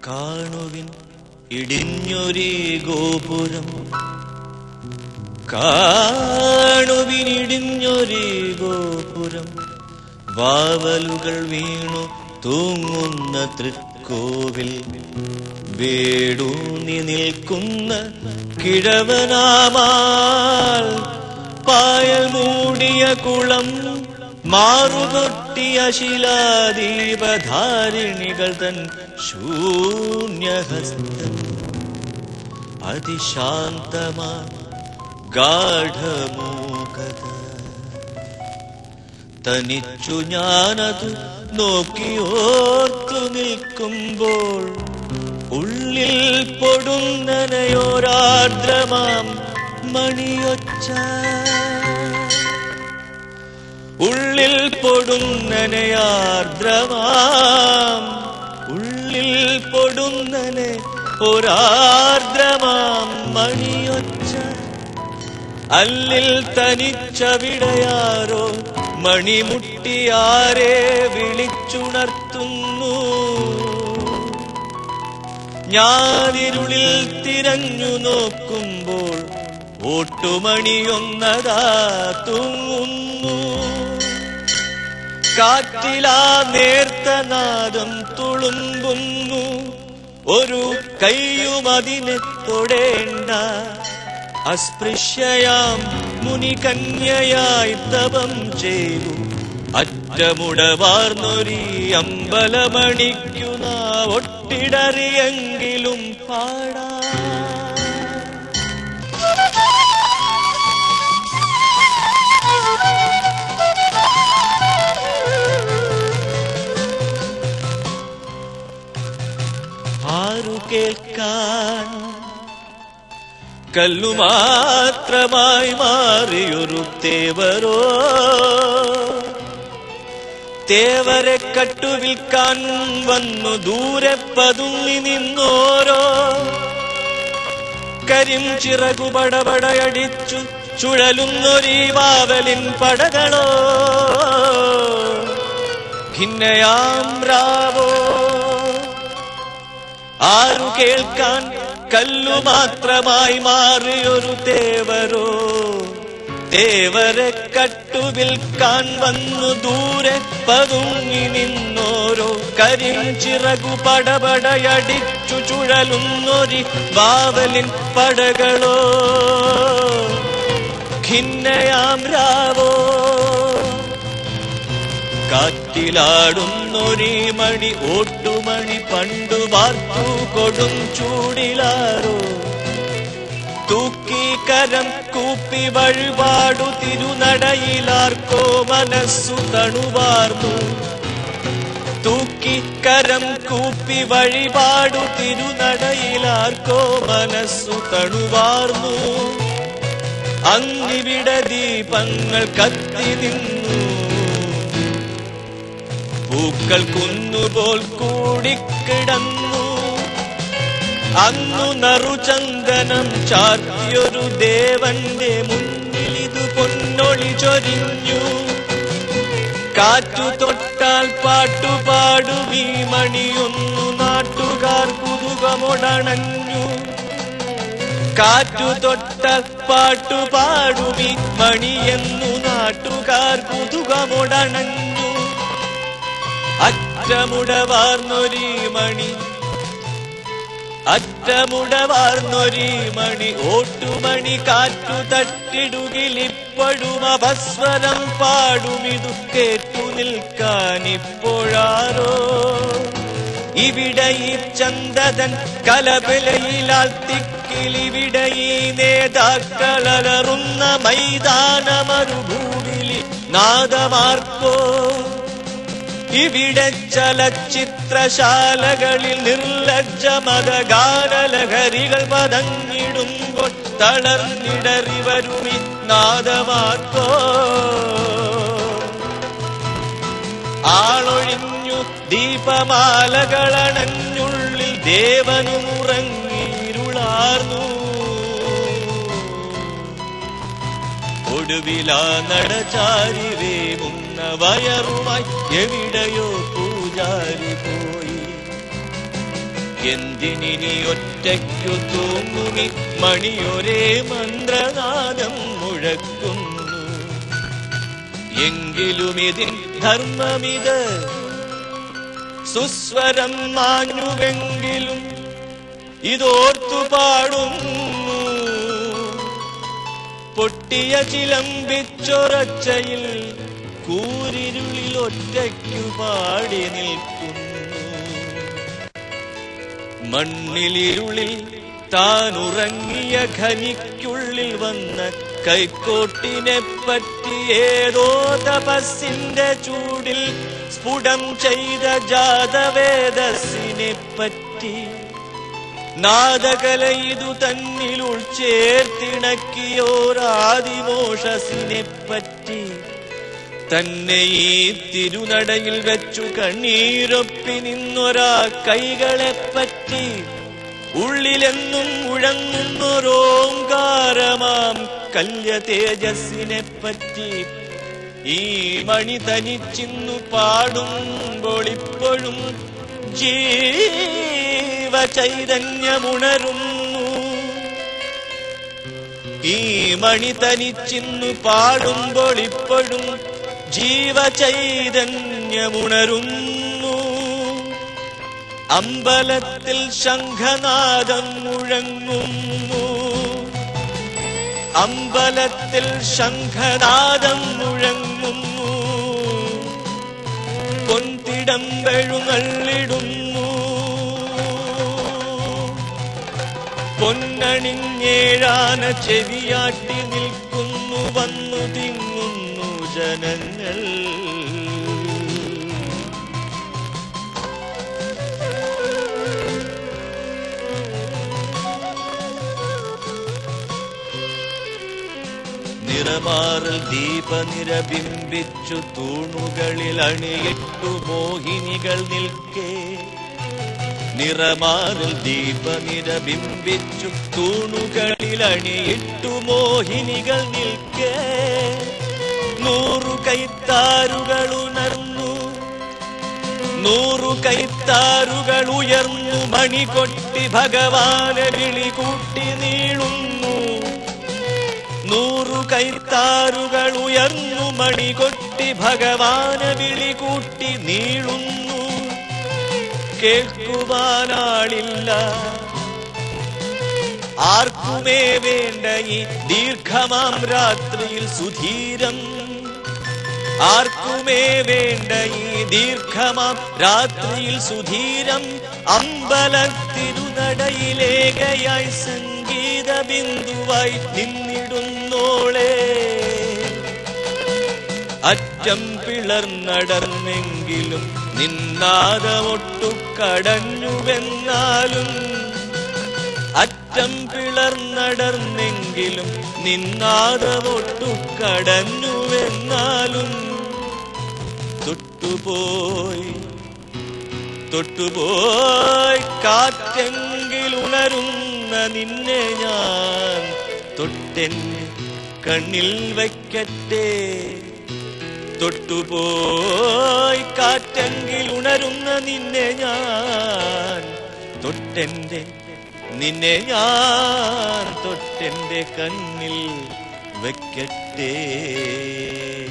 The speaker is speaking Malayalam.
കാണുവിൻ ഇടിഞ്ഞൊരേ ഗോപുരം കാണുവിൻ ഇടിഞ്ഞൊരേ ഗോപുരം വാവലുകൾ വീണു തൂങ്ങുന്ന തൃക്കോവിൽ വേടൂന്നി നിൽക്കുന്ന കിഴവനാമാൽ പായൽ മൂടിയ കുളം മാറുപൊട്ടിയ ശിലാദീപധാരിണികൾ തൻ ശൂന്യഹസ്തം അതിശാന്തമാ ഗാഠമൂകത തനിച്ചു ഞാനതു നോക്കിയോർത്തു നിൽക്കുമ്പോൾ ഉള്ളിൽ പൊടുന്നനയോരാർദ്രമാം മണിയൊച്ച ഉള്ളിൽ പൊടുന്നനയാർദ്രമാം ഉള്ളിൽ പൊടുന്നനെ ഒരാർദ്രമാം മണിയൊച്ച അല്ലിൽ തനിച്ചവിടയാരോ മണിമുട്ടിയാരെ വിളിച്ചുണർത്തുന്നു ഞാനിരുളിൽ തിരഞ്ഞു നോക്കുമ്പോൾ ഓട്ടുമണിയൊന്നതാ തൂങ്ങുന്നു കാറ്റിലാ നേർത്ത നാദം തുളുമ്പുന്നു ഒരു കയ്യും അതിനെ തൊടേണ്ട അസ്പൃശ്യയാം മുനികന്യയായി തപം ചെയ്തു അറ്റമുടവാർന്നൊരീ അമ്പലമണിക്കുന്ന ഒട്ടിടറിയെങ്കിലും പാടാ ആരു കേൾക്കാൻ കല്ലുമാത്രമായി മാറിയൊരു തേവരോ തേവരെ കട്ടുവിൽക്കാൻ വന്നു ദൂരെ പതുങ്ങി നിന്നോരോ കരിം ചിറകു പടപടയടിച്ചു ചുഴലുന്നൊരീ വാവലിൻ പടകളോ ഖിന്നയാം രാവോ ആരു കേൾക്കാൻ കല്ലു മാത്രമായി മാറിയൊരു തേവരോ തേവരെ കട്ടുവിൽക്കാൻ വന്നു ദൂരെ പതുങ്ങി നിന്നോരോ കരിം ചിറകു പടപടയടിച്ചു ചുഴലുന്നൊരി വാവലിൻ പടകളോ ഖിന്നയാം രാവോ കാറ്റിലാടുന്നൊരീ മണി ഓട്ടുമണി പണ്ടു വാർത്തു കൊടും ചൂടിലാരോ തൂക്കി കരം കൂപ്പി വഴിപാടു തിരുനടയിലാർക്കോ മനസ്സു തണുവാർന്നു തൂക്കി കരം കൂപ്പി വഴിപാടു തിരുനടയിലാർക്കോ മനസ്സു തണുവാർന്നു അങ്ങിവിടെ ദീപങ്ങൾ കത്തി നിന്നു പൂക്കൾ കുന്നുപോൽ കൂടിക്കിടന്നു അന്നു നറുചന്ദനം ചാർത്തിയൊരു ദേവന്റെ മുന്നിൽ ഇത് പൊന്നൊളി ചൊരിഞ്ഞു കാറ്റു തൊട്ടാൽ പാട്ടുപാടുമീ മണിയൊന്നു നാട്ടുകാർ കുതുകമൊടണഞ്ഞു കാറ്റു തൊട്ടാൽ പാട്ടുപാടുമീ മണിയെന്നു നാട്ടുകാർ കുതുകമൊടണഞ്ഞു അറ്റമുടവാർന്നൊരീ മണി അറ്റമുടവാർന്നൊരീ മണി ഓട്ടുമണി കാറ്റു തട്ടിടുകിലിപ്പോഴും അപസ്വരം പാടുമിതു കേട്ടു നിൽക്കാനിപ്പോഴാരോ ഇവിടെ ഈ ചന്ദതൻ കലപിലയിലാൽ തിക്കിലിവിടെ ഈ നേതാക്കളലറുന്ന മൈതാനമരുഭൂമിലി നാദമാർക്കോ ഇവിടെ ചലച്ചിത്രശാലകളിൽ നിർലജ്ജ മതഗാനലഹരികൾ പതങ്ങിടുമ്പോൾ തളർന്നിടറി വരുമി നാദമാർക്കോ ആളൊഴിഞ്ഞു ദീപമാലകളണഞ്ഞുള്ളിൽ ദേവനും ഉറങ്ങിയിരുളാർന്നു ഒടുവിലാ നടചാരി വേമുന്ന വയറുമായി എവിടെയോ പൂജാരി പോയി എന്തിനി ഒറ്റയ്ക്കു തൂങ്ങുമി മണിയൊരേ മന്ത്രനാദം മുഴക്കുന്നു എങ്കിലും ഇതിൻ ധർമ്മമിത് സുസ്വരം മാഞ്ഞുവെങ്കിലും ഇതോർത്തു പാടുന്നു പൊട്ടിയ ചിലമ്പിച്ചൊരച്ചയിൽ കൂരിരുളിൽ ഒറ്റയ്ക്കു പാടി നിൽക്കുന്നു മണ്ണിലിരുളിൽ താൻ ഉറങ്ങിയ ഖനിക്കുള്ളിൽ വന്ന കൈക്കോട്ടിനെ പറ്റി ഏതോ തപസ്സിന്റെ ചൂടിൽ സ്ഫുടം ചെയ്ത ജാതവേദസിനെ പറ്റി നാദകല ഇതു തന്നിൽ ഉൾച്ചേർത്തിണക്കിയോരാദിമോഷസിനെ പറ്റി തന്നെ ഈ തിരുനടയിൽ വെച്ചു കണ്ണീരൊപ്പി നിന്നൊരാ കൈകളെ പറ്റി ഉള്ളിലെന്നും മുഴങ്ങുന്നൊരോങ്കാരമാം കല്യ തേജസ്സിനെ പറ്റി ഈ മണി തനിച്ചിന്നു പാടുമ്പോൾ ഇപ്പോഴും ജീവചൈതന്യമുണരുന്നു ഈ മണി തനിച്ചിന്നു പാടുമ്പോൾ ഇപ്പോഴും ജീവചൈതന്യമുണരുന്നു അമ്പലത്തിൽ ശംഖനാദം മുഴങ്ങുന്നു അമ്പലത്തിൽ ശംഖനാദം മുഴങ്ങുന്നു പൊൻതിടമ്പഴുന്നള്ളിടുന്നു പൊന്നണിഞ്ഞേഴാന ചെവിയാട്ടി നിൽക്കുന്നു വന്നു തിങ്ങുന്നു ജനങ്ങൾ നിറമാറൽ ദീപനിരബിംബിച്ചു തൂണുകളിൽ അണിയിട്ടു മോഹിനികൾ നിൽക്കേ നിറമാറിൽ ദീപനിരബിംബിച്ചു തൂണുകളിൽ അണിയിട്ടു മോഹിനികൾ നിൽക്കേ നൂറു കൈത്താരുകൾ ഉണർന്നു നൂറു കൈത്താരുകൾ ഉയർന്നു മണികൊട്ടി ഭഗവാനെ വിളി കൂട്ടി നീളുന്നു നൂറു കൈത്താരുകൾ ഉയർന്നു മണികൊട്ടി ഭഗവാനെ വിളി കൂട്ടി നീളുന്നു കേൾക്കുവാനാളില്ല ആർക്കുമേ വേണ്ട ഈ ദീർഘമാം രാത്രിയിൽ സുധീരം ആർക്കുമേ വേണ്ട ഈ ദീർഘമാം രാത്രിയിൽ സുധീരം അമ്പലത്തിരുനടയിലേകയായി സംഗീത ബിന്ദുവായി നിന്നിടുന്നോളേ അറ്റം പിളർന്നടർന്നെങ്കിലും നിന്നാദമൊട്ടു കടഞ്ഞുവെന്നാലും അറ്റം പിളർന്നടർന്നെങ്കിലും നിന്നാദമൊട്ടു കടഞ്ഞുവെന്നാലും തൊട്ടുപോയി തൊട്ടുപോയി കാറ്റെങ്കിൽ ഉണരുന്ന നിന്നെ ഞാൻ തൊട്ടെന്നെ കണ്ണിൽ വയ്ക്കട്ടെ തൊട്ടുപോയി കാറ്റെങ്കിൽ ഉണരുന്ന നിന്നെ ഞാൻ തൊട്ടെന്റെ നിന്നെ ഞാൻ തൊട്ടെന്റെ കണ്ണിൽ വെക്കട്ടെ